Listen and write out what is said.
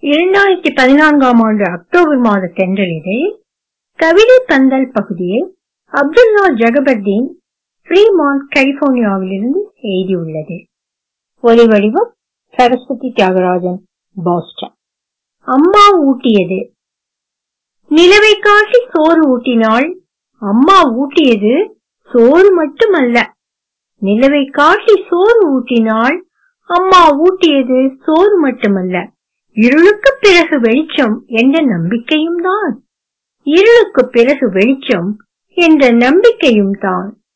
இரண்டாயிரத்தி பதினான்காம் ஆண்டு அக்டோபர் மாத தென்றலிதழில் கவிதை பந்தல் பகுதியில் அப்துல்லா ஜகபர்தீன் ஃப்ரீமான்ட் கலிபோர்னியாவிலிருந்து எழுதியுள்ளது ஒலிவடிவம் சரஸ்வதி தியாகராஜன் பாஸ்டன் அம்மா ஊட்டியது நிலவை காட்டி சோறு ஊட்டினாள் அம்மா ஊட்டியது சோறு மட்டுமல்ல நிலவை காட்டி சோறு ஊட்டினாள் அம்மா ஊட்டியது சோறு மட்டுமல்ல இருளுக்கு பிறகு வெளிச்சம் என்ற நம்பிக்கையும் தான் இருளுக்கு பிறகு வெளிச்சம் என்ற நம்பிக்கையும் தான்